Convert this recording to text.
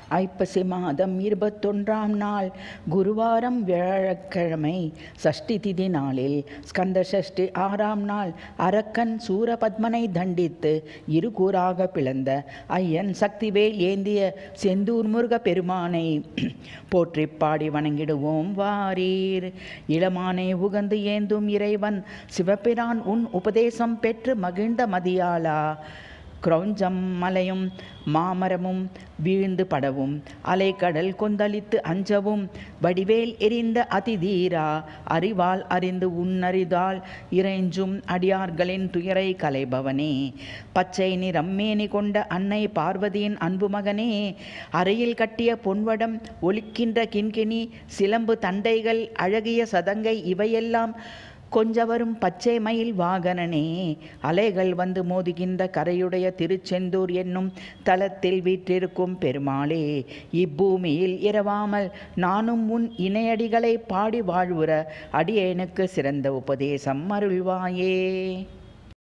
ஐப்பசி மாதம் இருபத்தொன்றாம் நாள் குருவாரம் வியாழக்கிழமை சஷ்டி திதி நாளில் ஸ்கந்த சஷ்டி ஆறாம் நாள் அரக்கன் சூரபத்மனை தண்டித்து இரு கூறாக பிளந்த ஐயன் சக்திவேல் ஏந்திய செந்தூர் முருக பெருமானை போற்றி பாடி வணங்கிடுவோம் வாரீர் இளமானே உகந்து ஏந்தும் இறைவன் சிவபிரான் உன் உபதேசம் பெற்று மகிழ்ந்த மதியாளா கிரௌஞ்சம் மலையும் மாமரமும் வீழ்ந்து படவும் அலைக்கடல் கொந்தளித்து அஞ்சவும் வடிவேல் எரிந்த அதிதீரா அறிவால் அறிந்து உன்னறிதால் இறைஞ்சும் அடியார்களின் துயரை கலைபவனே பச்சை நிறம் மேனி கொண்ட அன்னை பார்வதியின் அன்பு மகனே அறையில் கட்டிய பொன்வடம் ஒலிக்கின்ற கிண்கிணி சிலம்பு தண்டைகள் அழகிய சதங்கை இவையெல்லாம் கொஞ்சவரும் பச்சை மயில் வாகனனே அலைகள் வந்து மோதுகின்ற கரையுடைய திருச்செந்தூர் என்னும் தலத்தில் வீற்றிருக்கும் பெருமாளே இப்பூமியில் இரவாமல் நானும் உன் இணையடிகளை பாடி வாழ்வுற அடியேனுக்கு சிறந்த உபதேசம் அருள்வாயே